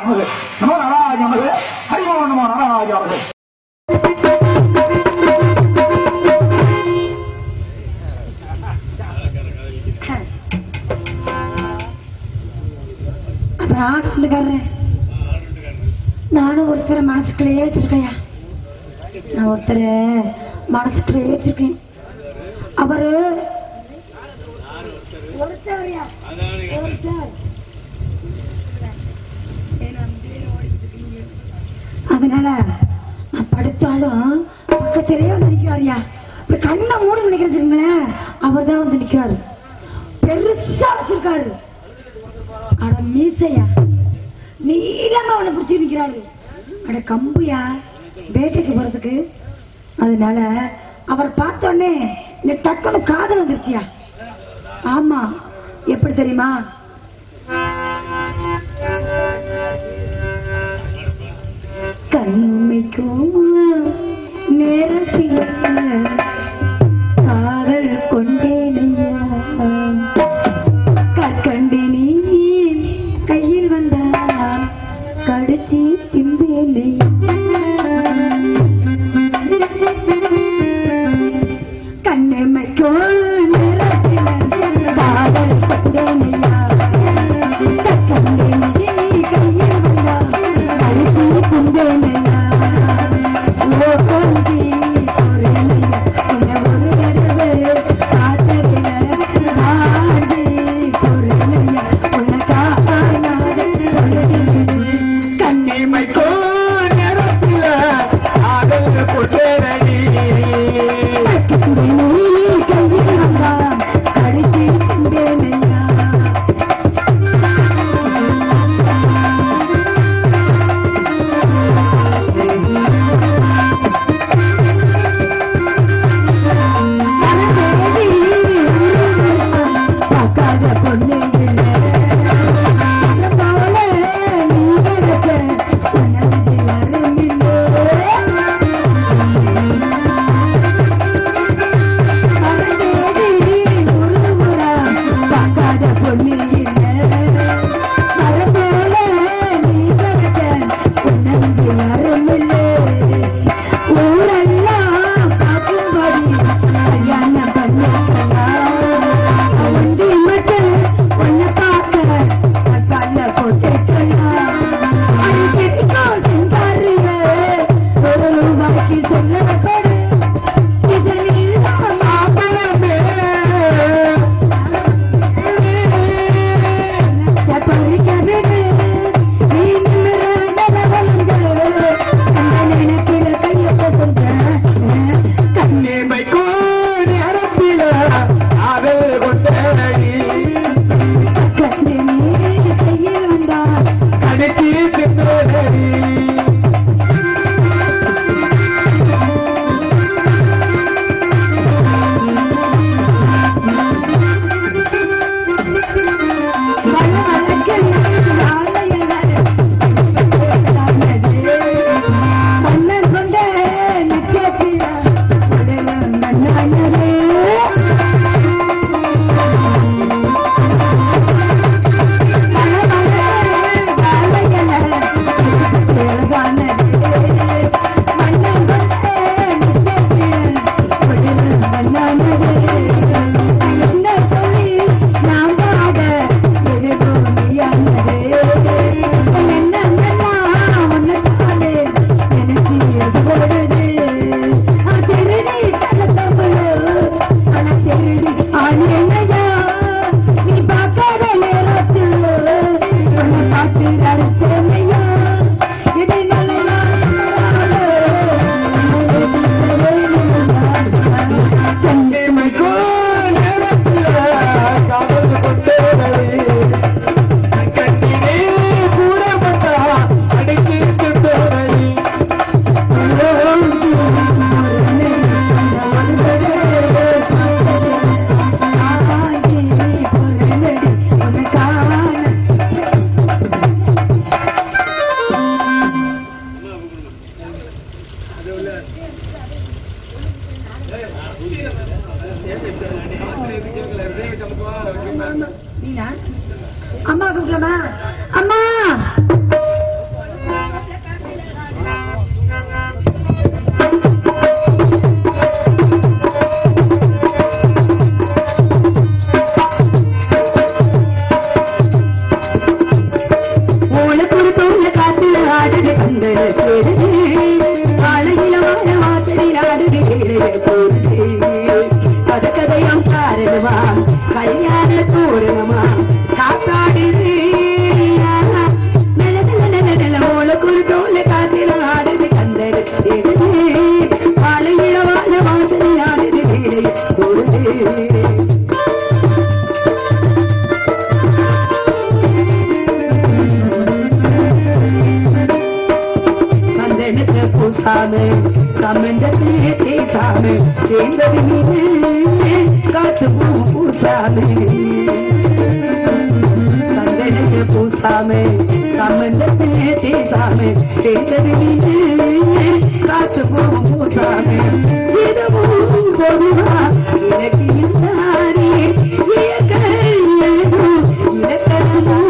நமது நமோ நாராஜ நமது ஹரிமோ நமோ நாராஜ நமது அப்புறம் ஆட்டுக்காரர் நானும் ஒருத்தரை மனசுக்குள்ளேயே வச்சிருக்கையா நான் ஒருத்தரை மனசுக்குள்ளேயே வச்சிருக்கேன் அவரு ஒருத்தவரையா ஒருத்தர் அதனால நான் படுத்தாலும் பக்கத்திலேயே வந்து நிக்கிறாருயா இப்ப கண்ணை மூடி நினைக்கிறேன் அவர் தான் வந்து நிக்கிறாரு பெருசா வச்சிருக்காரு அட மீசையா நீளமா அவனை பிடிச்சி நிக்கிறாரு அட கம்புயா வேட்டைக்கு போறதுக்கு அதனால அவர் பார்த்த உடனே இந்த டக்குனு காதல் வந்துருச்சியா ஆமா எப்படி தெரியுமா கண்மைக்கும் நேரத்தில் காதல் கொண்டேனையா கற்கண்டினி கையில் வந்தான் கடிச்சு திம்பேனை கண்ணமைக்கோ நிறத்தில் காதல் கொண்டேனையா கற்கண்டினி கையில் வந்தான் கடிச்சு திம்பேனையா ஓ கொஞ்சி பொறுமையா உன்னை ஒரு தடவை பார்த்ததில்ல ஆடி பொறுமையா உன்னை காணாத பொழுதில் கண்ணிமை கோண கந்தன தேடுது வாழையில வாழ வாசலில் ஆடுது இளைய போடுது கதை கதையாம் காரணமா கல்யாண தோரணமா காத்தாடுது நல்ல நல்ல நல்ல நல்ல மோளக்குள் தோல காத்தில ஆடுது கந்தன தேடுது வாழையில வாழ வாசலில் ஆடுது இளைய போடுது சந்தனத்தை பூசாம சமந்தத்திலே பேசாம சேர்ந்தது நீ காத்து பூ பூசாம சந்தனத்தை பூசாம சமந்தத்திலே பேசாம சேர்ந்தது நீ காத்து பூ பூசாம இதுவும் பொதுவா எனக்கு இருந்தாரே இயற்கை இலக்கணமும்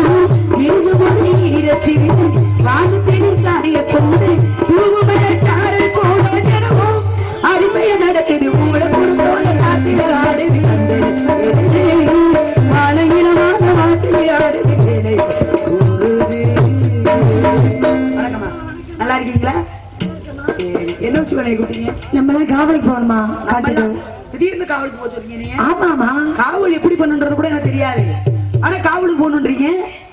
நல்லா இருக்கீங்களா சரி என்ன விஷயம் என்னை கூப்பிட்டீங்க நம்மள காவலுக்கு போகணுமா காட்டுக்கு திடீர்னு காவலுக்கு போக சொல்றீங்க நீங்க ஆமாமா காவல் எப்படி பண்ணுன்றது கூட எனக்கு தெரியாது ஆனா காவலுக்கு போகணுன்றீங்க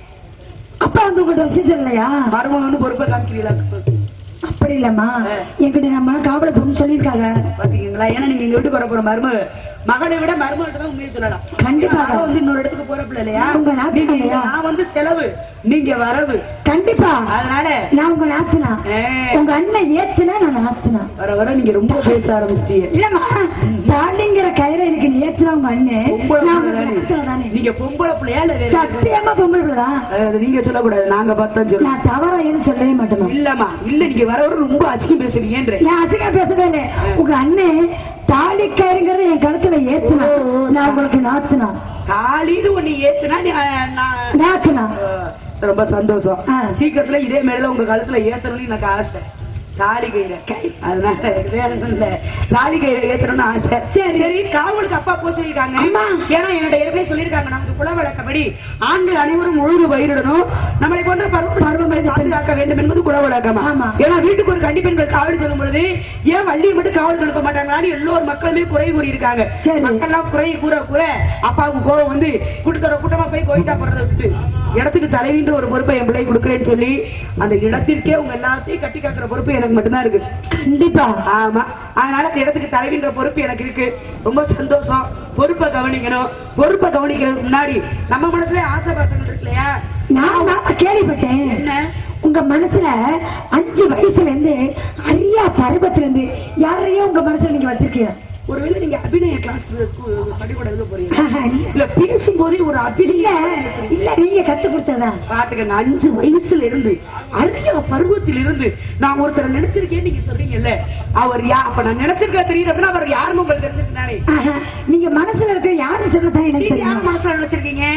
அப்பா வந்து உங்கள்கிட்ட விஷயம் சொல்லலையா மருமகன்னு பொறுப்பை காமிக்கிறீங்களா அப்படி இல்லம்மா என்கிட்ட நம்ம காவலுக்கு போகணும்னு சொல்லியிருக்காங்க பாத்தீங்களா ஏன்னா நீங்க எங்க வீட்டுக்கு வர போற மருமக மகனை விட மருமகிட்ட தான் உண்மையை சொல்லலாம் கண்டிப்பாக. நான் வந்து இன்னொரு இடத்துக்கு போறப்பில்ல இல்லையா உங்க நாட்டு நீங்க- இல்லையா? நான் வந்து செலவு நீங்க வரவு கண்டிப்பா அதனால நான் உங்க நாத்துனா ஏ, உங்க அண்ணன் ஏத்துனா நான் நாத்துனா வர வர நீங்க ரொம்ப பேச ஆரம்பிச்சிட்டீங்க இல்லம்மா தாண்டிங்கிற கயிறை எனக்கு நீ ஏத்துனா உங்க அண்ணன் பொம்பளை நான் பிள்ளை உங்க தானே. நாத்துனா தானே நீங்க பொம்பளை பிள்ளையா இல்ல வேற சத்தியமா பொம்பளை பிள்ளைதான் அது நீங்க சொல்லக்கூடாது நாங்க பார்த்தா சொல்லுவோம் நான் தவறா எதுவும் சொல்லவே மாட்டேமா இல்லம்மா இல்ல நீங்க வர வர ரொம்ப அசிங்கம் பேசுறீங்கன்ற நான் அசிங்கா பேசவே இல்லை உங்க அண்ணன் தாலி கயிறுங்கிறத என் கழுத்துல ஏத்துனா நான் உங்களுக்கு நாத்துனா காலின்னு ஒண்ணு ஏத்துனா நீ, அஹ், நான் நாத்துனா சரி, ரொம்ப சந்தோஷம் ஆ. சீக்கிரத்துல இதே மேல உங்க கழுத்துல ஏத்தணும்னு எனக்கு ஆசை தாலி கயிறை அதனால வேற ஒண்ணும் இல்ல தாலி கயிறை ஏத்தணும்னு ஆசை சரி. சரி காவலுக்கு அப்பா போக சொல்லிருக்காங்க அம்மா. ஏன்னா என்னோட ஏற்கனவே சொல்லியிருக்காங்க நமக்கு குல வழக்கப்படி ஆண்கள் அனைவரும் ஒழுங்கு பயிரிடணும் நம்மளை போன்ற பருவ பருவங்களை பாதுகாக்க வேண்டும் என்பது குல வழக்கமா ஆமா. ஏன்னா வீட்டுக்கு ஒரு கண்டி பெண்கள் காவல் சொல்லும் பொழுது ஏன் வள்ளியை மட்டும் காவலுக்கு அனுப்ப மாட்டாங்களான்னு எல்லோரும் மக்களுமே குறை கூறி இருக்காங்க சரி. மக்கள்லாம் குறை கூற கூற அப்பாவுக்கு கோவம் வந்து கூட்டத்தோட கூட்டமா போய் கோயிட்டா போறதை விட்டு இடத்துக்கு தலைவின்ற ஒரு பொறுப்பை என் பிள்ளை கொடுக்குறேன்னு சொல்லி அந்த இடத்திற்கே உங்க எல்லாத்தையும் கட்டி காக்குற பொறுப்பு எனக்கு மட்டும்தான் இருக்கு கண்டிப்பா ஆமா அதனால அந்த இடத்துக்கு தலைவின்ற பொறுப்பு எனக்கு இருக்கு ரொம்ப சந்தோஷம் பொறுப்பை கவனிக்கணும் பொறுப்பை கவனிக்கிறதுக்கு முன்னாடி நம்ம மனசுல ஆசை பாசங்கள் இருக்கு இல்லையா நான் நான் கேள்விப்பட்டேன் என்ன உங்க மனசுல அஞ்சு வயசுல இருந்து அரியா பருவத்துல இருந்து யாரையும் உங்க மனசுல நீங்க வச்சிருக்கீங்க ஒருவேளை நீங்க அபிநய கிளாஸ் பள்ளிக்கூடம் எழுத போறீங்க இல்ல பேசும்போதே ஒரு இல்ல அபிநய இல்ல நீங்க கத்து கொடுத்ததா பாத்துக்கங்க அஞ்சு வயசுல இருந்து அரிய பருவத்தில் இருந்து நான் ஒருத்தரை நினைச்சிருக்கேன் நீங்க சொல்றீங்கல்ல அவர் யா அப்ப நான் நினைச்சிருக்க தெரியுது அப்படின்னா அவர் யாருன்னு உங்களுக்கு தெரிஞ்சிருந்தானே ஆஹா, நீங்க மனசுல இருக்க யாருன்னு சொல்லத்தான் எனக்கு நீங்க யார் தெரியும் மனசுல நினைச்சிருக்கீங்க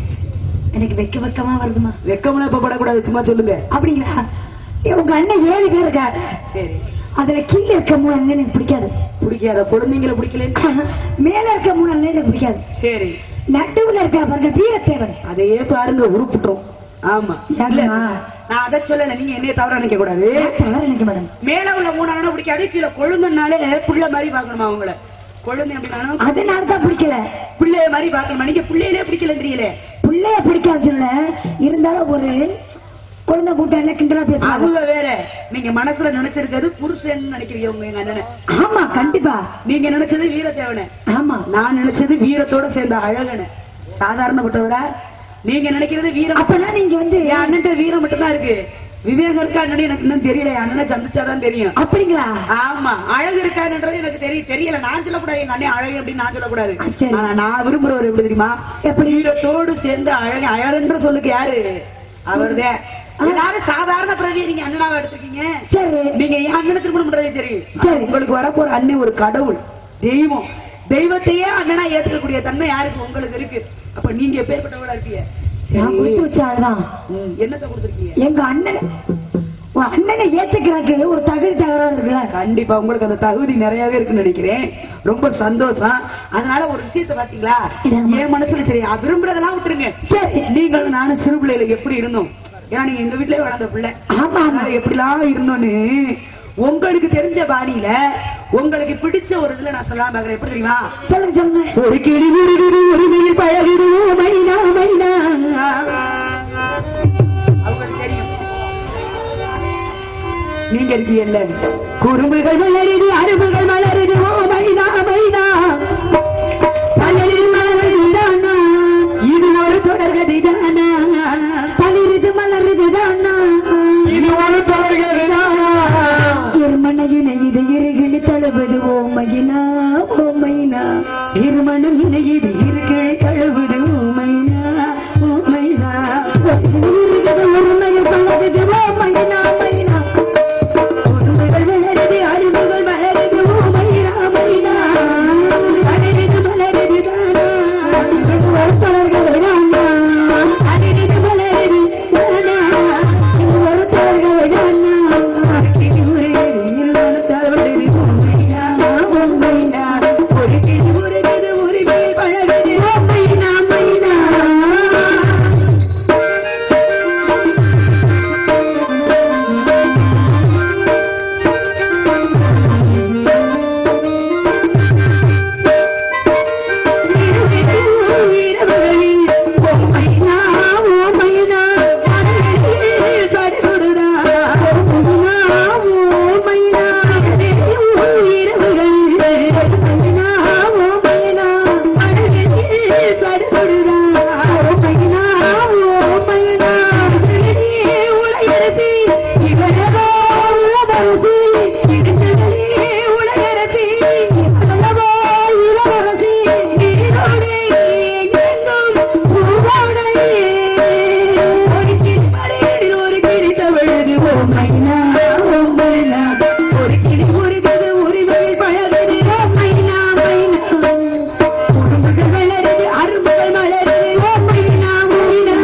எனக்கு வெக்க வெக்கமா வருதுமா வெக்கமெல்லாம் இப்ப படக்கூடாது சும்மா சொல்லுங்க அப்படிங்களா ஏ, உங்க அண்ணன் ஏழு பேர் இருக்காரு சரி அதுல கீழே இருக்க மூணு அண்ணன் எனக்கு பிடிக்காது பிடிக்காத குழந்தைங்களை பிடிக்கல ஆஹா, மேல இருக்க மூணு அண்ணன் எனக்கு பிடிக்காது சரி நடுவுல இருக்க பாருங்க வீரத்தேவன் அதையே பாருங்க உருப்பிட்டோம் ஆமா இல்ல ஏம்மா? நான் அதை சொல்லல நீங்க என்னைய தவற நினைக்க கூடாது தவறு நினைக்க மேடம் மேல உள்ள மூணு அண்ணனும் பிடிக்காது கீழே கொழுந்தனாலே புள்ள மாதிரி பாக்கணுமா அவங்கள கொழுந்தை அப்படின்னாலும் அதனால தான் பிடிக்கல பிள்ளைய மாதிரி பாக்கணுமா நீங்க பிள்ளையிலே பிடிக்கலன்றீங்களே பிள்ளைய பிடிக்காதுன்னு சொல்லல இருந்தாலும் ஒரு குழந்தை கூட்டம் கிண்டலா பேசுவாங்க அவங்க வேற நீங்க மனசுல நினைச்சிருக்கிறது புருஷன் நினைக்கிறீங்க உங்க எங்க அண்ணனை ஆமா கண்டிப்பா நீங்க நினைச்சது வீரத்தேவனை ஆமா நான் நினைச்சது வீரத்தோட சேர்ந்த அழகனை சாதாரணப்பட்டவரா நீங்க நினைக்கிறது வீரம் அப்பனா நீங்க வந்து என் அண்ணன் வீரம் மட்டும்தான் இருக்கு விவேகம் இருக்கா என்னன்னு எனக்கு இன்னும் தெரியல என் அண்ணனை சந்திச்சாதான் தெரியும் அப்படிங்களா ஆமா அழகு இருக்கான்ன்றது எனக்கு தெரியும் தெரியல நான் சொல்லக்கூடாது எங்க அண்ணன் அழகு அப்படின்னு நான் சொல்லக்கூடாது ஆ, சரி. ஆனா நான் விரும்புறவர் எப்படி தெரியுமா எப்படி? வீரத்தோடு சேர்ந்து அழகு அழகுன்ற சொல்லுக்கு யாரு அவர்தான் எல்லாரும் சாதாரண பிறவியை நீங்க அண்ணனாவை எடுத்துருக்கீங்க சரி நீங்க என் அண்ணனை திருமணம் பண்றதே சரி சரி. உங்களுக்கு வரப்போற அண்ணன் ஒரு கடவுள் தெய்வம் தெய்வத்தையே அண்ணனா ஏத்துக்கக்கூடிய தன்மை யாருக்கு உங்களுக்கு இருக்கு அப்ப நீங்க எப்பேற்பட்டவளா இருப்பீங்க நான் சரி கொடுத்து வச்ச ஆளுதான் ம், என்னத்தை கொடுத்துருக்கீங்க எங்க அண்ணன் உன் அண்ணனை ஏத்துக்கிறதுக்கு ஒரு தகுதி தகராறு இருக்குல்ல கண்டிப்பா உங்களுக்கு அந்த தகுதி நிறையவே இருக்குன்னு நினைக்கிறேன் ரொம்ப சந்தோஷம் அதனால ஒரு விஷயத்த பாத்தீங்களா இதாம்மா. என் மனசுல சரி அ, விரும்புறதெல்லாம் விட்டுருங்க சரி நீங்களும் நானும் சிறு பிள்ளையில எப்படி இருந்தோம் ஏன்னா நீங்க எங்க வீட்லயே வளர்ந்த பிள்ளை ஆமா ஆமா அதனால எப்படிலாம் இருந்தோன்னு உங்களுக்கு தெரிஞ்ச பாணியில உங்களுக்கு பிடிச்ச ஒரு இதுல நான் சொல்லாம பாக்குறேன் எப்படி தெரியுமா சொல்லுங்க சொல்லுங்க ஒரு கிளி உருகுது ஒரு மயில் பழகுது ஓ மைனா மைனா அவங்களுக்கு தெரியும் நீங்க இருக்கீங்கல்ல குறும்புகள் மலருது அரும்புகள் மலருது ஓ மைனா மைனா மலருது மலருது தானா இது ஒரு தொடர்கதை தானா தளிருது மலருது தானா இது ஒரு தொடர்கிறது இருமனையின இது இருகிழி தழுவது ஓமையினா ஓமையினா இருமணம் இணையது இருக்கு கழுவுது ஓ மைனா ஓ மைனா இருகிறது உரிமையில் பழகுது ஓமையினா மைனா குறும்புகள் மலருது அரும்புகள் மலருது ஓ மைனா மைனா மலருது மலருது தானா இது ஒரு தொடர்கதை தானா மலருது மலருது தானா இது ஒரு தொடர்கதை தானா கிளி உருகுது இருமணம் தவழுது ஓ மைனா ஓ மைனா ஒரு கிளி உருகுது உரிமை பழகுது ஓ மைனா மைனா ஓமையினா ஓமையினா ஓமையினா ஓமையினா ஓமையினா ஓமையினா ஓமையினா ஓமையினா இவரவோ இளவரசி இவரவோ இளவரசி ஓமையினா ஓமையினா ஓமையினா மைனா அரும்புகள் மலருது ஓமையினா ஓமையினா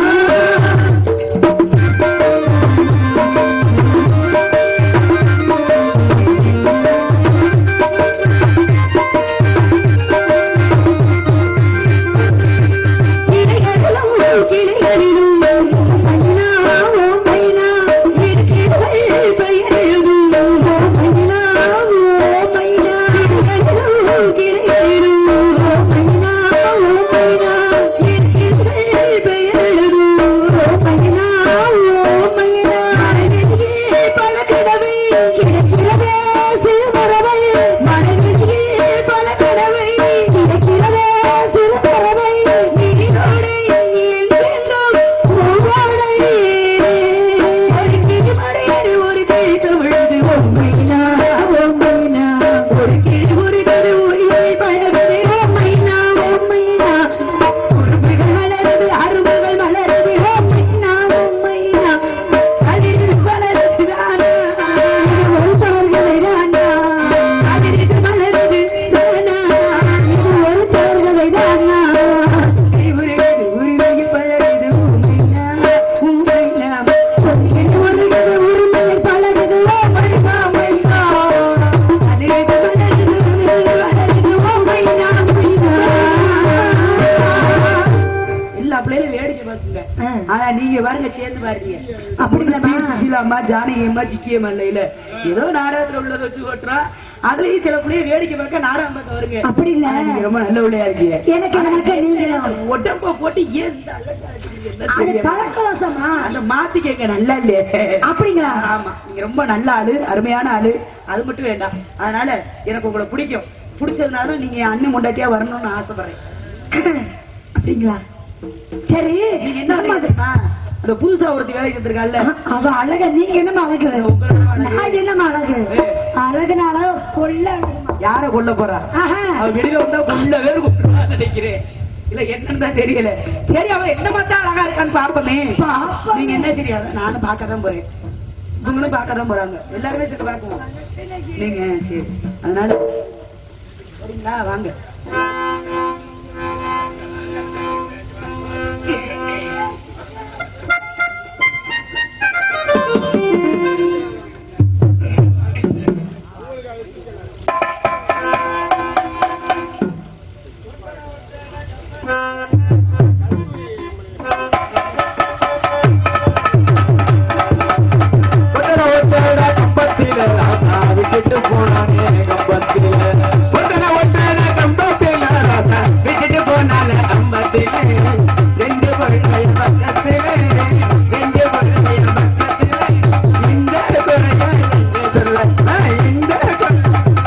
கிளைகளிலும் கிளைகளிலும் மைனா ஓமைனா இருக்கிறவள் பெயர் எழுதும் ஓமைனா ஓமைனா கிளைகளிலும் கிளைகளிலும் ஓமைனா ஓமைனா இருக்கிறவள் பெயர் எழுதும் ஓமைனா ஓமைனா மனதிலே பல கனவை கிடைக்கிறதே சிறுபறவை மனதிலே பல கனவை கிடைக்கிறதே சிறுபறவை நீரோடை எங்கெங்கும் பூவாடை ஒரு கிளி மடையடி ஒரு கிளி தமிழுது ஓமைனா ஓமைனா ஒரு கிளி ஒரு கரு உரிமை பழகுது ஓமைனா ஓமைனா குறும்புகள் மலருது அரும்புகள் மலருது ஓமைனா ஓமைனா அதில் மலருது தானா இது ஒரு தொடர்கதை தானா அதில் மலருது தானா இது ஒரு தொடர்கதை தானா உருகுது உரிமையில் பழகுது உண்மைனா உண்மைனா இது ஒரு கதை உரிமையில் பழகுது ஓமைனா மைனா அதில் மலருது மலருது ஓமைனா மைனா எல்லா பிள்ளைகளும் வேடிக்கை பார்த்துங்க ஆனா நீங்க பாருங்க சேர்ந்து பாருங்க அப்படி இல்ல பி. சுசீலாம்மா ஜானகி அம்மா ஜிக்கி அம்மா இல்ல ஏதோ நாடகத்துல உள்ளதை வச்சு ஓட்டுறோம் அதுலயும் சில பிள்ளைய வேடிக்கை பார்க்க நாடகம் பார்க்க வருங்க அப்படி இல்ல ஆனா நீங்க ரொம்ப நல்ல பிள்ளையா இருக்கீங்க எனக்கு எனக்கு நீங்களும் உடம்ப போட்டு ஏன் இந்த அலட்டா அடிக்கிறீங்க? என்ன அது தெரியல. பழக்கவசமா அந்த மாத்தி கேட்க நல்லா இல்லையே அப்படிங்களா ஆமா நீங்க ரொம்ப நல்ல ஆளு அருமையான ஆளு அது மட்டும் வேண்டாம் அதனால எனக்கு உங்களை பிடிக்கும் பிடிச்சதுனால நீங்க அண்ணன் முண்டாட்டியா வரணும்னு ஆசைப்படுறேன் அப்படிங்களா சரி நீங்க என்ன நம்ம அது- தெரியுமா? அந்த புதுசா ஒருத்தி வேலைக்கு வந்திருக்காள்ல அவ அழக நீங்க என்னமா அழகு உங்களோட அழகு. நான் என்னமா அழகு அழகுனால கொள்ள அழகுமா. யார கொல்ல போறா ஆஹா. அவ வெளியில வந்தா கொல்ல பேர் கொண்டுருவான்னு நினைக்கிறேன் இல்ல என்னன்னு தான் தெரியல சரி அவ என்ன பார்த்தா அழகா இருக்கான்னு பாப்போமே பாப்போமே. நீங்க என்ன சரி அதான் நானும் பார்க்க தான் போறேன் இவங்களும் பார்க்க தான் போறாங்க எல்லாருமே சேர்ந்து பார்க்குவோம் நீங்க சரி அதனால சரிங்களா வாங்க விட்டுட்டு போனானே கம்பத்தில ஒட்டன ஒட்டன கம்பத்தில ராசா விட்டுட்டு போனானே கம்பத்தில ரெண்டு பொருளைய பக்கத்தில ரெண்டு பொருளைய பக்கத்தில இந்த குறைய எங்கே சொல்ல நான் இந்த குறை-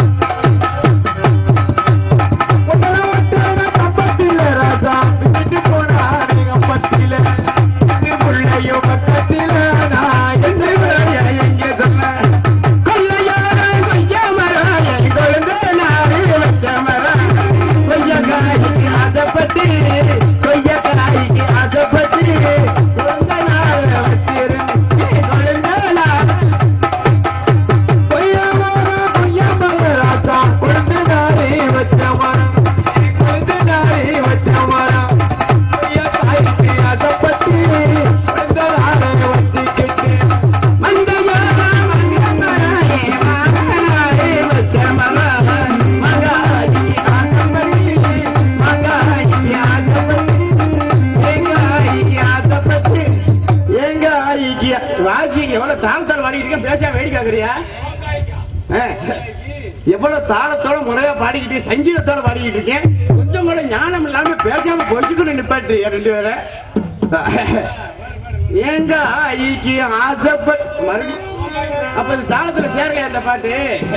ஒட்டன ஒட்டன கம்பத்தில ராசா விட்டுட்டு போனானே கம்பத்தில ரெண்டு பொருளைய பக்கத்தில நான் எந்த குறைய எங்கே சொல்ல கொல்லையோர கொய்யா மரம், என் கொழுந்து நாடு வச்ச மரம். கொய்யக்காய்க்கு ஆசைப்பட்டு, கொய்யக்காய்க்கு ஆசைப்பட்டு, கொழுந்த நாடு வச்சிருந்து, என் கொழுந்த நாடு. கொய்யா மரம், கொய்யா மரம் ராசா, கொழுந்து நாடு வச்ச மரம். என் கொழுந்து நாடு வச்ச மரம். கொய்யக்காய்க்கு ஆசைப்பட்டு, கொழுந்த நாடு வச்சுக்கிட்டு மந்தையோர மங்கமராயே மாமனாரே வச்ச மகன் மகாயி ஆசைப்பட்டு மகாயி ஆசைப்பட்டு எங்காயிக்கு ஆசைப்பட்டு எங்காயிக்கு ராசிக்கு எவ்வளவு தாளத்தால் பாடி இருக்கேன் பேச வேடிக்கை கேக்குறியா ஆ, எவ்வளவு தாளத்தோட முறையா பாடிக்கிட்டு சங்கீதத்தோட பாடிக்கிட்டு இருக்கேன் கொஞ்சம் கூட ஞானம் இல்லாம பேசாம பொசுக்குன்னு நிப்பாட்டு ரெண்டு பேரை எங்க ஐக்கு ஆசைப்பட் மறுபடியும் அப்ப இந்த தாளத்துல சேரலையா அந்த பாட்டு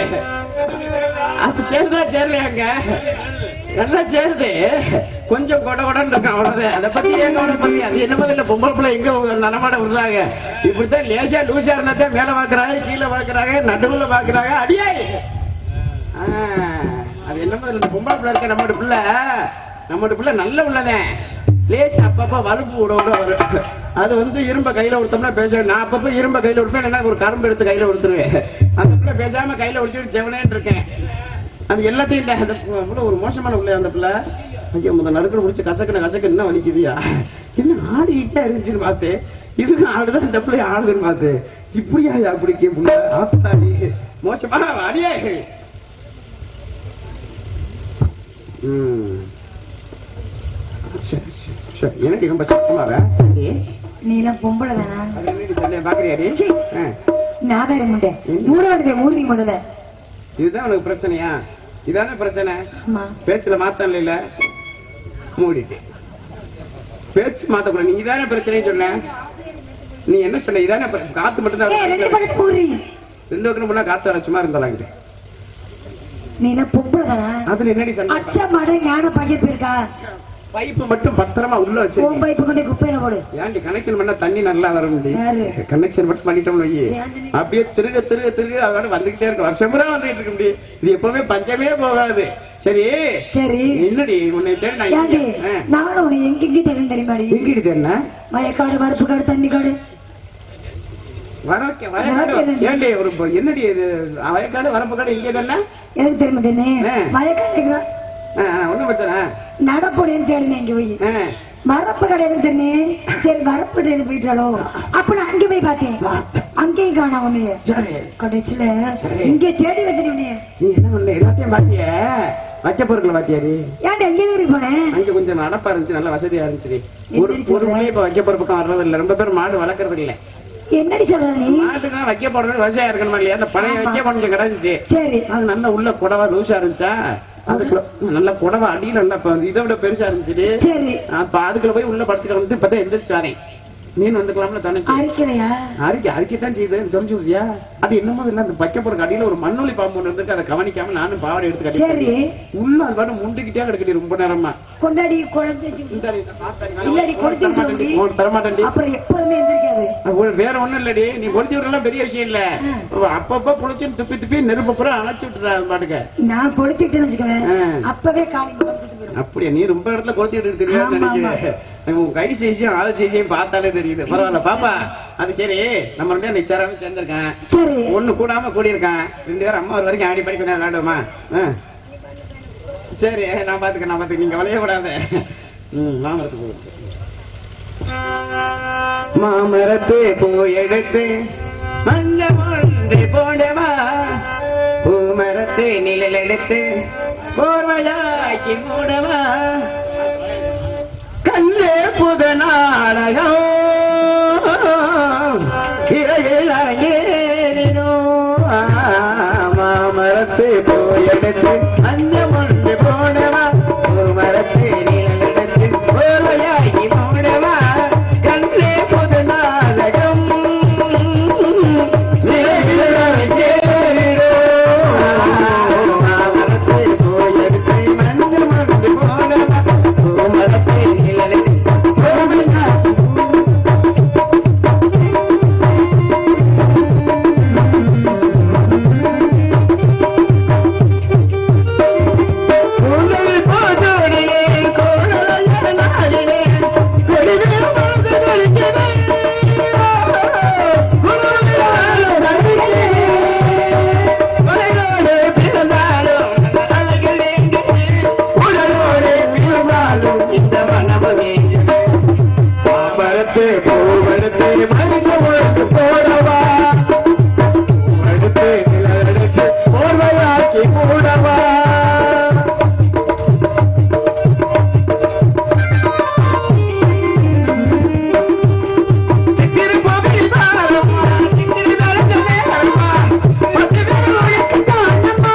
அப்ப சேருதா சேரலையாங்க நல்லா சேருது கொஞ்சம் கொட கொடன்னு இருக்கும் அவ்வளவுதான் அதை பத்தி ஏன் கவலை பத்தி அது என்ன பதில பொம்பளை பிள்ளை எங்க உங்க நடமாட விடுறாங்க இப்படித்தான் லேசா லூசா இருந்தா மேல பாக்குறாங்க கீழே பாக்குறாங்க நடுவுல பாக்குறாங்க அடியாய் ஆ, அது என்ன பதில் இந்த பொம்பளை பிள்ளை இருக்க நம்மளோட பிள்ளை நம்மளோட பிள்ளை நல்ல பிள்ளைதான் லேசா அப்பப்ப வலுப்பு விட விட வரும் அது வந்து இரும்ப கையில கொடுத்தோம்னா பேச நான் அப்பப்ப இரும்ப கையில கொடுப்பேன் என்ன ஒரு கரும்பு எடுத்து கையில கொடுத்துருவேன் அந்த பிள்ளை பேசாம கையில ஒடிச்சுட்டு செவனேன்னு இருக்கேன் அது எல்லாத்தையும் இல்லை அந்த பிள்ளை ஒரு மோசமான பிள்ளை அந்த பிள்ளை ஐயோ முதல் நறுக்கணும் முடிச்சு கசக்குன கசக்கு என்ன வலிக்குதுயா என்ன ஆடிக்கிட்டே இருந்துச்சுன்னு பார்த்து இதுக்கு ஆடுதான் இந்த பிள்ளை ஆடுதுன்னு பார்த்து இப்படியா அப்படி பிள்ளை ஆத்தாடி மோசமா அடியே ம். சரி, சரி, சரி. எனக்கு ரொம்ப சத்தமா நீ எல்லாம் பொம்பளை தானா பாக்குறியாடி சீ. நாதாரம் உண்டு மூட வேண்டியதை மூடி முதல்ல இதுதான் உனக்கு பிரச்சனையா இதானே பிரச்சனை ஆமா பேச்சுல மாத்தம் இல்ல மூடிட்டு பேச்சு மாத்தக்கூடாது நீ இதானே பிரச்சனை சொன்ன நீ என்ன சொன்ன இதானே பிர- காத்து மட்டும் ஏ ரெண்டு தான் பக்கத்து மூடி ரெண்டு பக்கம் முன்னா காத்து வர சும்மா இருந்தாங்க நீ எல்லாம் பொம்பளை தானா அதுல என்னடி சண்டை அச்சா மாட ஞான பாக்கெட் இருக்கா பைப்பு மட்டும் பத்திரமா உள்ள வச்சு உன் பைப்பு கொண்டு குப்பையில போடு ஏன்டி கனெக்ஷன் பண்ணா தண்ணி நல்லா வர யாரு? முடியும் கனெக்ஷன் மட்டும் பண்ணிட்டோம் வை ஏன் தண்ணி? அப்படியே திருக திருக திருக அதோட வந்துகிட்டே இருக்கு வருஷம் பூரா வந்துகிட்டு இருக்க முடியும் இது எப்பவுமே பஞ்சமே போகாது சரி சரி என்னடி உன்னை தேடி நான் ஏண்டி இங்க- ஆ. நானும் உன்னை எங்கெங்கே தெரியும் தெரியுமாடி எங்கடி தேடின வயக்காடு வரப்பு காடு தண்ணி காடு வரக்க வயக்காடு வரக்கு ஏண்டி ஒரு பொ- என்னடி இது வயக்காடு வரப்பு காடு இங்கே தானே எதுக்கு தெரியுமா தெரியும் ஆ. ஆ, வயக்காடு ஆ, ஒண்ணும் பிரச்சனை நடப்போடேன்னு தேடினேன் இங்க போய் ஆ. வரப்பு கடையில தெரியும் சரி வரப்பு கடையில போயிட்டாலோ அப்ப நான் அங்க போய் பார்த்தேன் அங்கேயும் காணா உன்னைய சரி கடைசியில சரி. இங்க தேடி வந்துட்டு உன்னைய நீ என்ன பண்ண எல்லாத்தையும் பாத்திய வைக்க பொருட்கள் பாத்தியாடி ஏன்டா எங்க தேடி போனேன் அங்க கொஞ்சம் நடப்பா இருந்துச்சு நல்ல வசதியா இருந்துச்சு ஒரு என்னடி ஒரு சொல்ற? பிள்ளை இப்ப வைக்க போற பக்கம் வர்றது இல்ல ரொம்ப பேர் மாடு வளர்க்கறது இல்ல என்னடி சொல்ற நீ மாட்டுக்கு வைக்க போடுறது விவசாயம் இருக்கணுமா இல்லையா அந்த பழைய ஆமா. வைக்க கொஞ்சம் கிடந்துச்சு சரி அது நல்ல உள்ள குடவா லூசா இருந்துச்சா அதுக்குள்ள நல்ல குடவா அடி நல்லா இப்ப இதை விட பெருசா இருந்துச்சு சரி அப்ப அதுக்குள்ள போய் உள்ள படுத்துக்கிற வந்து இப்பதான் எந்திரிச்சு வரேன் மீன் வந்துக்கலாம்ல தனக்கு அரைக்கலையா அரிக்கை அரிக்கத்தான் செய்யுது சொல்லி சொல்றியா அது என்னமோ இல்ல அந்த வைக்க போற அடியில ஒரு மண்ணொலி பாம்பு ஒண்ணு இருக்கு அதை கவனிக்காம நானும் பாவாடை எடுத்து சரி. கட்டி உள்ள அது பாட்டு முண்டிக்கிட்டே கிடக்கடி ரொம்ப நேரமா கொண்டாடி குழந்தை இந்த இதை பார்த்தாடி, இல்லடி கொளுத்தி தரமாட்டேன்டி, விட்டுருடி. உனக்கு தரமாட்டேன்டி அப்புறம் எப்போதுமே எந்திரிக்காது அது வேற ஒண்ணும் இல்லடி நீ கொளுத்தி விடலாம் பெரிய விஷயம் இல்ல அப்பப்ப புளிச்சுன்னு துப்பி துப்பி நெருப்பு பூரா அணைச்சு விட்டுற அது பாட்டுக்க நான் கொடுத்துட்டேன்னு வச்சுக்கவேன் ஆ. அப்பவே காலி முடிச்சுட்டு போயிடும் அப்படியா நீ ரொம்ப இடத்துல கொளுத்தி விட்டு தெரியாது ஆமா, நினைக்கிறேன் உன் கை சைஸையும் ஆள் சைஸையும் பார்த்தாலே தெரியுது பரவாயில்ல பாப்பா அது சரி நம்ம ரெண்டு பேரும் சேராம சேர்ந்திருக்கேன் சரி ஒண்ணு கூடாம கூடி இருக்கான் ரெண்டு பேரும் அம்மா ஒரு வரைக்கும் ஆடி பண்ணி கொஞ்சம் விளையாடுவோமா ஆ. சரி நான் பாத்துக்க நான் பாத்துக்க நீங்க வளைய கூடாது ம் மாமரத்துக்கு போ. மாமரத்து பூ எடுத்து மஞ்ச ஒன்று போடவா பூமரத்து நிழல் எடுத்து போர்வையாக்கி மூடவா கண்ணே புத நாடகம் இரவில் அரங்கேறினோ மாமர எடுத்து அந்த மொண்டு போனவா ஒரு மரத்து நிலநடத்து ஓலையாகி போனவா கண்ணே புது நாடகம் மரத்து போயெடுத்து மஞ்சள் மொண்டு போனவா ஒரு மரத்து நிலநடத்து ஓலையாகி உங்கள் போஜோடிலே கோடலைய நாடிலே கொடிவே மனது துடிக்குதே. குருவினாலும் நடுவிலே, கொலையோடு பிறந்தாலும் அழகில் எங்குது. உடலோடு பிறந்தாலும் இந்த மனமும் எங்குது. மாமரத்து பூவெடுத்து மனித உழைத்து போடவா பூவெடுத்து நிலவெடுத்து போர்வையாக்கி போடவா சிக்கிரி போகி பாரும் சிக்கிரி நடந்த மேலம்மா பத்து பேர் உனக்கு தானம்மா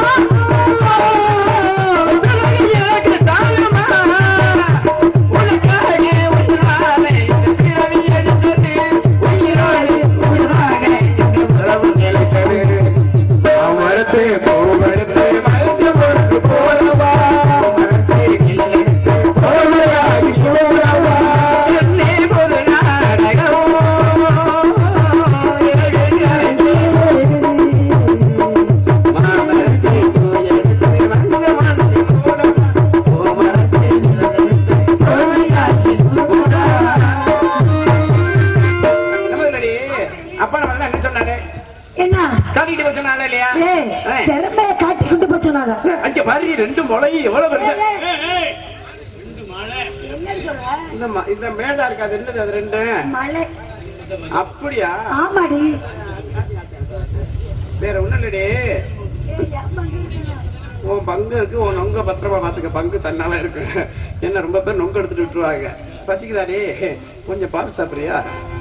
உடலுக்கு எனக்கு தானம்மா உனக்காக உயிராக இந்த பிறவி எடுத்தது உயிரோடு உயிராக இந்த உறவு நிலைத்தது அமரத்து பூவெடுத்து மருந்து பொறுத்து போறவா மரத்து கிளெடுத்து போர்வையாகி போறவா என்னே ஒரு நாடகம் மாமரத்து பூவெடுத்து மருந்து மனசு போறவா பூமரத்து கிளெடுத்து போர்வையாகி போறவா நம்மளுடைய அப்பா நம்ம என்ன சொன்னாரு என்ன காட்டிட்டு போய் சொன்னாங்க இல்லையா ஏய் ஏய். திறமைய காட்டி கொண்டு போய் சொன்னாங்க அங்க பாரு ரெண்டு முளை எவ்வளவு பெருசு என்னன்னு சொல்ற இந்த ம- இந்த மேடா இருக்கு அது என்னது அது ரெண்டு மழை அப்படியா ஆமாடி வேற ஒண்ணும் இல்லடி ஏய், அம்மா இங்க இருக்குடா. உன் பங்கு இருக்கு உன் நொங்க பத்திரமா பாத்துக்க பங்கு தன்னால இருக்கு என்ன ரொம்ப பேர் நொங்க எடுத்துட்டு விட்டுருவாங்க பசிக்குதாடி கொஞ்சம் பால் சாப்பிடுறியா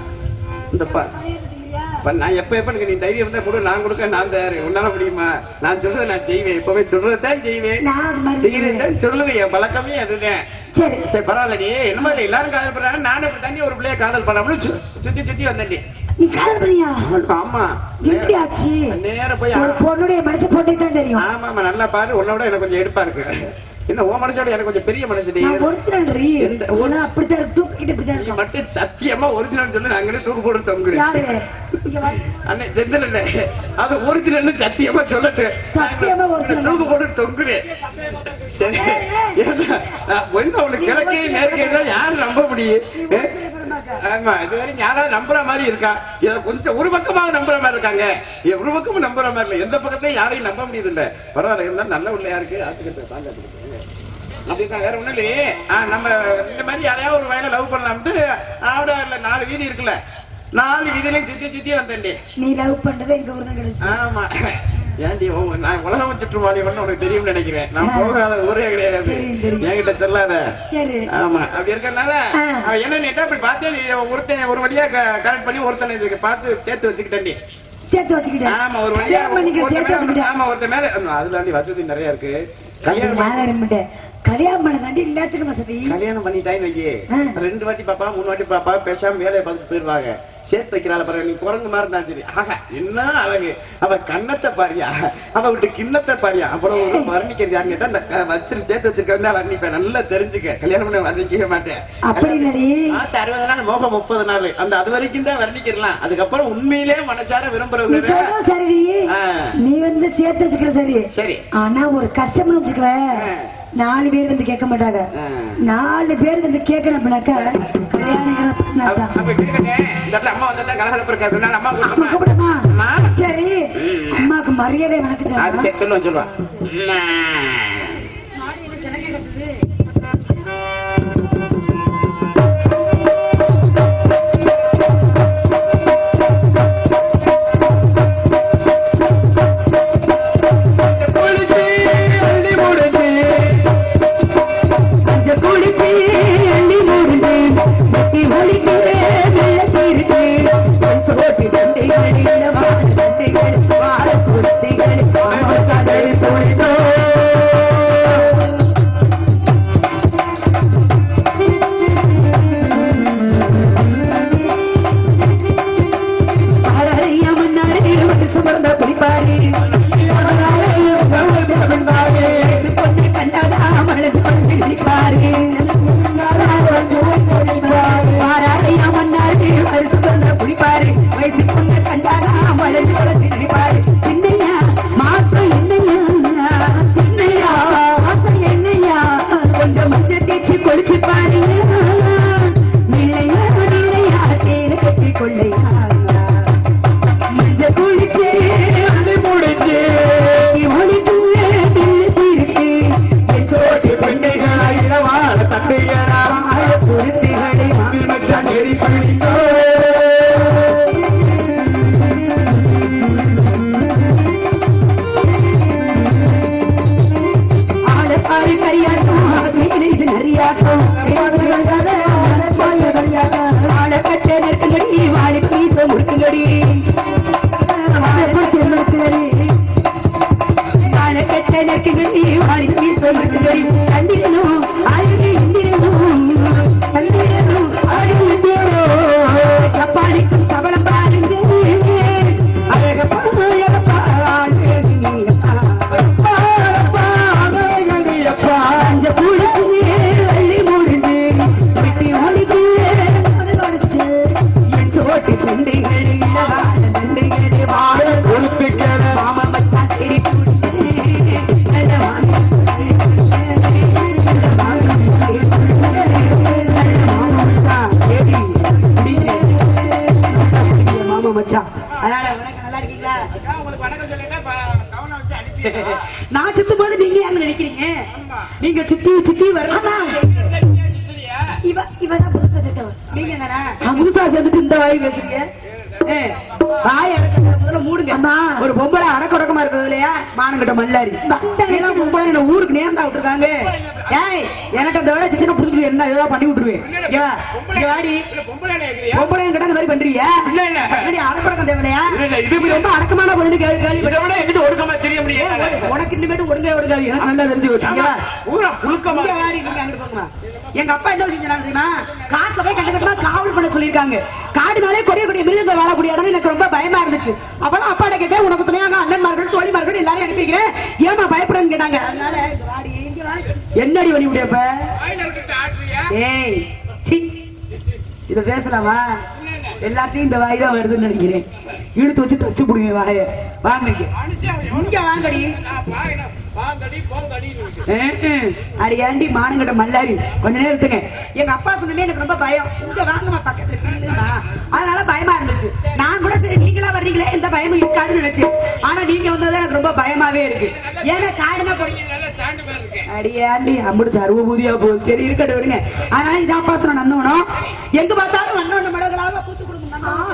இந்த பா மழையா? இப்ப நான் எப்ப எப்ப எனக்கு நீ தைரியம் இருந்தா கூட நான் கொடுக்க நான் தயாரு உன்னால முடியுமா நான் சொல்றதை நான் செய்வேன் இப்பவே சொல்றதுதான் செய்வேன் நான் அது மாதிரி செய்யறதுதான் சொல்லுவேன் என் பழக்கமே அதுதான் சரி சரி பரவாயில்லடி என்ன மாதிரி எல்லாரும் காதல் பண்றாங்க நானும் இப்படி தண்ணி ஒரு பிள்ளைய காதல் பண்ண சுத்தி சுத்தி வந்தேன்டி நீ காதல் பண்ணியா ஆமா எப்படி ஆச்சு நேர போய் ஒரு பொண்ணுடைய மனசு பொண்ணை தான் தெரியும் ஆமா ஆமா நல்லா பாரு உன்னை விட எனக்கு கொஞ்சம் எடுப்பா இருக்கு என்ன உன் மனசோட எனக்கு கொஞ்சம் பெரிய மனசுடி நான் ஒரிஜினல் ரீ எந்த- ஒரு அப்படித்தான் இருக்கு தூக்கிட்டு இப்படித்தான் நீ இருக்கும் மட்டும் சத்தியமா ஒரிஜினல் சொல்லு நான் அங்கே தூக்கு போட்டு தொங்குறேன் யாரு இங்க வா. அண்ணே செந்தில் இல்ல அது ஒரிஜினல் சத்தியமா சொல்லட்டு சத்தியமா original. தூக்கு போட்டு தொங்குறேன் சரி ஏன்னா, நான் ஒண்ணு உனக்கு கிழக்கே மேற்கே இருந்தா யாரு நம்ப முடியும் நீ ஏ? ஒரு சில படம் பார்க்க. ஆமா இதுவரை யாராவது நம்புற மாதிரி இருக்கா இத கொஞ்சம் ஒரு பக்கமாக நம்புற மாதிரி இருக்காங்க இத ஒரு பக்கமும் நம்புற மாதிரி இல்ல எந்த பக்கத்தையும் யாரையும் நம்ப முடியுது இல்ல பரவாயில்ல இருந்தாலும் நல்ல உள்ளையா இருக்கு ஆச்சுக்கிட்டு தாங்க அப்படிதான் வேற ஒண்ணும் இல்லையே ஆ, நம்ம இந்த மாதிரி யாரையாவது ஒரு வயல லவ் பண்ணலாம்ட்டு ஆவிட இல்ல நாலு வீதி இருக்குல்ல நாலு வீதியிலையும் சுத்தி சுத்தி வந்தேன்டி நீ லவ் பண்றது எங்க ஊர் தான் கிடைச்சு ஆமா ஏன்டி உன் நான் உலகம் சுற்றுமாடி உனக்கு தெரியும்னு நினைக்கிறேன் நான் போகாத ஊரே கிடையாது தெரியும், தெரியும். என்கிட்ட சொல்லாத சரி ஆமா அப்படி இருக்கறனால ஆ. அவன் என்ன நேட்டா அப்படி பார்த்து நீ ஒருத்தன் ஒரு வழியா கரெக்ட் பண்ணி ஒருத்தனை இதுக்கு பார்த்து சேர்த்து வச்சுக்கிட்டேன்டி சேர்த்து வச்சுக்கிட்டேன் ஆமா ஒரு வழியா கல்யாணம் பண்ணிக்க ஒருத்தன் சேர்த்து மேல- வச்சுக்கிட்டேன் ஆமா ஒருத்தன் மேல அதுலாண்டி வசதி நிறைய இருக்கு கல்யாணம் பண்ணி- நான் இருந்துட்டேன் கல்யாணம் பண்ண தாண்டி எல்லாத்துக்கும் வசதி கல்யாணம் பண்ணிட்டாயின்னு வையே ஆ. ரெண்டு வாட்டி பாப்பா மூணு வாட்டி பாப்பா பேசாம வேலையை பார்த்துட்டு போயிருவாங்க சேர்த்து வைக்கிறாள் பாரு நீ குரங்கு மாதிரி இருந்தா சரி ஆஹா என்ன அழகு அவ கண்ணத்தை பாரியா அவ விட்டு கிண்ணத்தை பாரியா அவ்வளவு வர்ணிக்கிறது யாருன்னு கேட்டா அந்த க- வச்சிரு சேர்த்து வச்சிருக்க வந்து வர்ணிப்பேன் நல்லா தெரிஞ்சுக்க கல்யாணம் பண்ண வர்ணிக்கவே மாட்டேன் அப்படி இல்லடி ஆசை அறுபது நாள் மோகம் முப்பது நாள் அந்த அது வரைக்கும் தான் வர்ணிக்கலாம் அதுக்கப்புறம் உண்மையிலே மனசார நீ விரும்புறவங்க சொல்ற சரி ஆ. நீ வந்து சேர்த்து வச்சுக்கிற சரி சரி ஆனா ஒரு கஷ்டம்னு வச்சுக்கவே நாலு பேர் வந்து கேட்க மாட்டாங்க ஆ. நாலு பேர் வந்து கேட்கணும் அப்படின்னாக்கா கல்யாணங்கிற அப்ப தான் அப்ப கேட்கட்டே இந்த இடத்துல அம்மா வந்தா கலகலப்பு இருக்காது நான் அம்மா அம்மா கூப்பிடுமா கூப்பிடுமா அம்மா. சரி அம்மாக்கு மரியாதை வணக்கம் அது சொல்லுங்க சரி சொல்லுவான் சொல்லுவான் குளிச்சு அள்ளி முடிச்சு அஞ்ச குளிச்சு அள்ளி முடிஞ்சு நெத்தி ஒளிக்கு வெள்ள சீருக்கு சோட்டி தந்தைகள் இல்ல வாழ தந்தைகள் வாழ குத்திகள் கடல் போயிட்டோ பிறந்த குடிப்பாரு வயசு பொண்ணு கண்டாதா மழைச்சு பழச்சு குடிப்பாரு பாராடையா மண்ணாடு வயசு பிறந்த குடிப்பாரு வயசு பொண்ணு கண்டாதா மழைச்சு பழச்சு குடிப்பாரு சின்னையா மாசம் என்னையா சின்னையா மாசம் என்னையா கொஞ்சம் மஞ்சள் தேய்ச்சி கொளிச்சு பாருங்க நிலையா நிலையா சேர கட்டி கொள்ளையா மஞ்சள் குளிச்சு அள்ளி முடிச்சு ஒளிக்குள்ள தில்லு சிரிச்சு என் சோட்டு பெண்ணைகளா இடவாழ தந்தையரா வாழ பொருத்துகளை மச்சா நெறி பழிச்சோ ஆட பாரு கரியாட்டம் ஆசையில் இது நிறையாட்டம் ஆட கட்ட நெருக்குங்கடி வாழை பீச முறுக்குங்கடி வாழ கட்ட நெருக்குங்கடி வாழை பீச முறுக்குங்கடி தந்திரனும் அழகு இந்திரனும் தந்திரனும் அழகு இந்திரனும் சப்பாளிக்கும் சபலம் பாருங்க அழகப்பா அழகப்பா அழகப்பா அஞ்ச புடிச்சு அள்ளி முடிஞ்சு வெட்டி ஒளிச்சு என் சோட்டு குண்டைகள் இல்லவாத நண்டைகள் வாழ கொடுத்துக்கிற மாமா மச்சான் தேடி புடிச்சு நல்ல வாங்க நல்ல வாங்க நல்ல மாமா மச்சான் தேடி பிடிங்க. மாமா மச்சான் அதனால வணக்கம் நல்லா இருக்கீங்களா அக்கா, உங்களுக்கு வணக்கம் சொல்லிட்டா கவனம் வச்சு அனுப்பி நான் சுத்தும் போது நீங்க ஏன் நினைக்கிறீங்க நீங்க சுத்தி சுத்தி வரலாம் சித்திரியா இவ இவதான் புதுசா செத்தவன் நீங்க தானே புதுசா சேர்ந்துட்டு இந்த வாய் பேசுறீங்க ஏ, வாய் அடக்க முதல்ல மூடுங்க அம்மா. ஒரு பொம்பளை அடக்க உடக்கமா இருக்கிறது இல்லையா மானங்கிட்ட மல்லாரி இதெல்லாம் பொம்பளை என்ன ஊருக்கு நேர்ந்தா விட்டுருக்காங்க ஏய் எனக்கு அந்த வேலை சின்ன புடிச்சிட்டு என்ன ஏதோ பண்ணி விட்டுருவேன் இங்க வா, இங்க வாடி இல்ல பொம்பளை கேக்குறியா பொம்பளை கிட்ட இந்த மாதிரி பண்றியா இல்ல, இல்ல. என்னடி அடக்கடக்கம் தேவையா இல்ல, இல்ல, இது இது ரொம்ப அடக்கமான பொண்ணு கேள்வி கேள்வி இதை விட எங்கிட்ட ஒடுக்கமா தெரிய முடியாது உனக்கு இனிமேட்டு ஒழுங்கா ஒழுங்காது எனக்கு நல்லா தெரிஞ்சு வச்சுங்க பூரா புழுக்கமா இங்க வாடி, நீங்க அங்கிட்டு போங்கம்மா. எங்க அப்பா என்ன செஞ்சாங்க தெரியுமா காட்டுல போய் கண்டகட்டமா காவல் பண்ண சொல்லியிருக்காங்க காடுனாலே கொடிய கொடிய மிருகங்கள் வாழக்கூடிய இடம் எனக்கு ரொம்ப பயமா இருந்துச்சு அப்பதான் அப்பாட்ட கேட்டேன் உனக்கு துணையாக அண்ணன்மார்கள் தோழிமார்கள் எல்லாரையும் அனுப்பிக்கிறேன் ஏமா பயப்படுறேன்னு கேட்டாங்க அதனால இங்க வாடி, இங்க வாடி. என்னடி வழி முடியப்ப வாயில விட்டுட்டு ஆட்டுறியா ஏய் சி இத பேசலாமா எல்லாத்தையும் இந்த வாய் தான் வருதுன்னு நினைக்கிறேன் இழுத்து வச்சு தச்சு புடுங்க வாய வாங்க இங்க. மனுஷன் இங்க வாங்கடி நான் வாயில வாங்கடி போங்கடின்னு இருக்கு. ஏய், அடி ஏண்டி மானங்கிட்ட மல்லாரி கொஞ்ச நேரம் இருக்குங்க எங்க அப்பா சொன்னே எனக்கு ரொம்ப பயம் இங்க வாங்கம்மா பக்கத்துல நில்லுமா. அதனால பயமா இருந்துச்சு நான் கூட சரி நீங்களா வர்றீங்களே எந்த பயமும் இருக்காதுன்னு நினைச்சேன் ஆனா நீங்க வந்தது எனக்கு ரொம்ப பயமாவே இருக்கு ஏன்னா காடுனா போய் நீங்க நல்லா ஸ்டாண்டு பேர் இருக்கு அடியாண்டி அம்பிடிச்சு அருவபூதியா போகுது சரி இருக்கட்டும் விடுங்க அதனால இதான் பாசனம் நந்தவனம் எங்க பார்த்தாலும் வண்ணோட மடங்களாக பூத்து கொடுக்கும்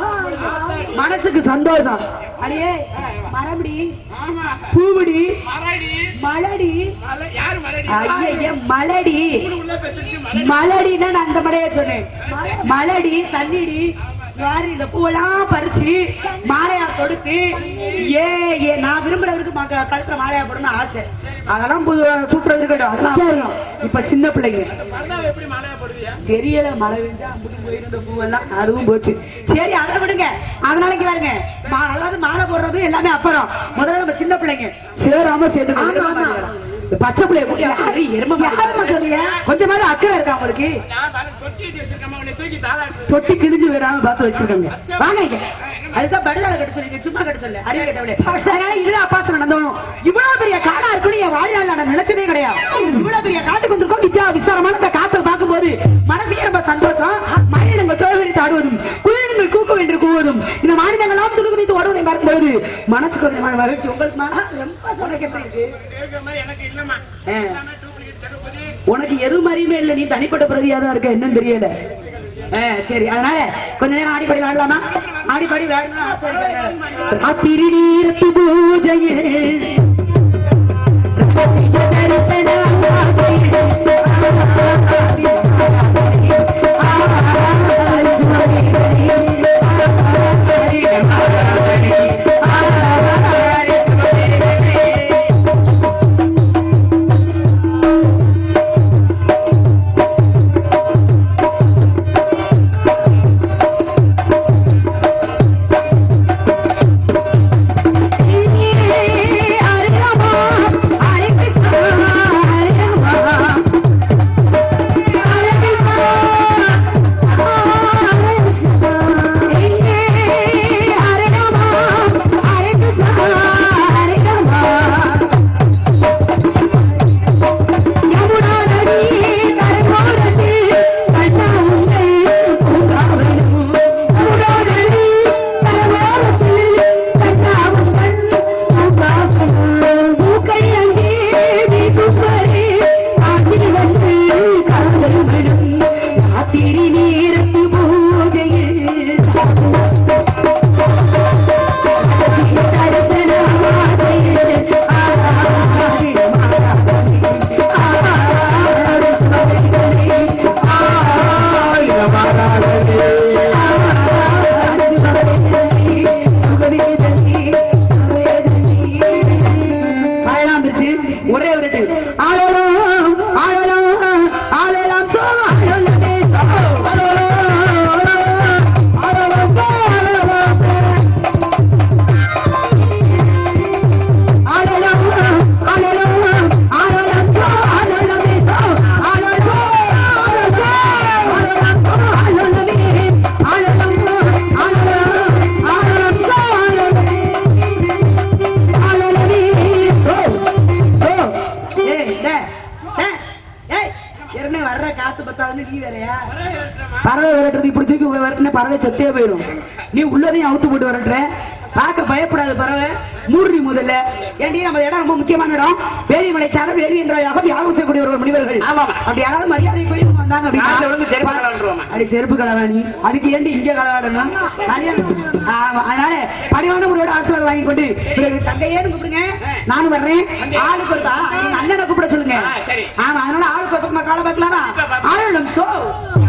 மனசுக்கு சந்தோஷம் அடியே மரபடி ஆமா பூவடி மரடி மலடி மலை யாரு மரடி ஐய மலடி உள்ள பெற்றுச்சு மலை மலடின்னா நான் அந்த மலையை சொன்னேன் மலடி தண்ணிடி யாரு இந்த பூவெல்லாம் பறிச்சு மாலையா கொடுத்து ஏ ஏ நான் விரும்புறவருக்கு மக- கழுத்துல மாலையா போடணும்னு ஆசை அதெல்லாம் பு- சூப்பரா இருக்கட்டும் அதெல்லாம் இப்ப சின்ன பிள்ளைங்க மருதாவை எப்படி மலையா போடுவியா தெரியல மழை பெஞ்சா அம்புட்டு போயிருந்த பூவெல்லாம் அதுவும் போச்சு சரி அதை விடுங்க அதனால இங்க பாருங்க மா- அதாவது மாலை போடுறதும் எல்லாமே அப்புறம் முதல்ல நம்ம சின்ன பிள்ளைங்க சேராம சேர்த்து பச்சை பிள்ளைய கூட்டி ஆடுறது எருமை யாரும்மா சொல்றீங்க? கொஞ்சமாவது அக்கறை இருக்கா உங்களுக்கு நான் பாரு, தொட்டி கட்டி வச்சிருக்கேன் உன்னை தூக்கி தாளாட்டு தொட்டி கிழிஞ்சு விடாம பார்த்து வச்சிருக்காங்க வாங்க இங்க அதுதான் படுதால கட்ட சொல்லி சும்மா கட்ட சொல்ல அறிவு கட்டவில்லை அதனால இதுதான் அப்பா சொன்ன நடந்தோம் இவ்வளவு பெரிய காடா இருக்குன்னு என் வாழ்நாள் நான் நினைச்சதே கிடையாது இவ்வளவு பெரிய காட்டுக்கு வந்திருக்கோம் வித்யா விசாரமான இந்த காத்தை பார்க்கும்போது மனசுக்கே ரொம்ப சந்தோஷம் மனிதங்கள் தோல்வரித்து ஆடுவதும் குயிலினங்கள் கூக்கும் என்று கூவதும் இந்த மாநிலங்களாம் துடுக்கு வைத்து ஓடுவதை பார்க்கும்போது மனசுக்கு ஒரு விதமான மகிழ்ச்சி உங்களுக்கு ரொம்ப சொல்றதுக்கு எப்படி இருக்கு இருக்கிற மாதிரி எனக்கு இல்லம்மா ஆ. எல்லாமே டூப்ளிகேட் சரபதி உனக்கு எது மாதிரியுமே இல்ல நீ தனிப்பட்ட பிரதியா தான் இருக்க என்னன்னு தெரியல ஆ, சரி அதனால கொஞ்ச நேரம் ஆடிப்பாடி விளையாடலாமா ஆடிப்பாடி விளையாடணும் ஆசை இருக்கு. ராத்திரி நேரத்து பூஜையில் ரகசிய தரிசன கட்டுறது இப்படி தூக்கி வரட்டுன்னு பறவை செத்தே போயிடும் நீ உள்ளதையும் அவுத்து போட்டு வரட்டுற பார்க்க பயப்படாத பறவை மூர்ணி முதல்ல ஏண்டி நம்ம இடம் ரொம்ப முக்கியமான இடம் வேலிமலை சாரம் வேலி என்ற யாகம் யாரும் செய்யக்கூடிய ஒரு முனிவர்கள் ஆமாமா. அப்படி யாராவது மரியாதை போய் வந்தாங்க கால்ல விழுந்து செருப்பு கலண்டுருவோமா? அடி செருப்பு கலவாணி அதுக்கு ஏண்டி இங்க கலவாடணும் ஆமா அதனால பணிவான உங்களோட ஆசீர்வாதம் வாங்கி கொண்டு பிறகு தங்கையேன்னு கூப்பிடுங்க நானும் வர்றேன் ஆளுக்கு ஒரு பா- நீங்க அண்ணனை கூப்பிட சொல்லுங்க ஆ, சரி. ஆமா அதனால ஆளுக்கு ஒரு பக்கமா கால பார்க்கலாமா இப்ப பார்க்கலாம். ஆளும் சோ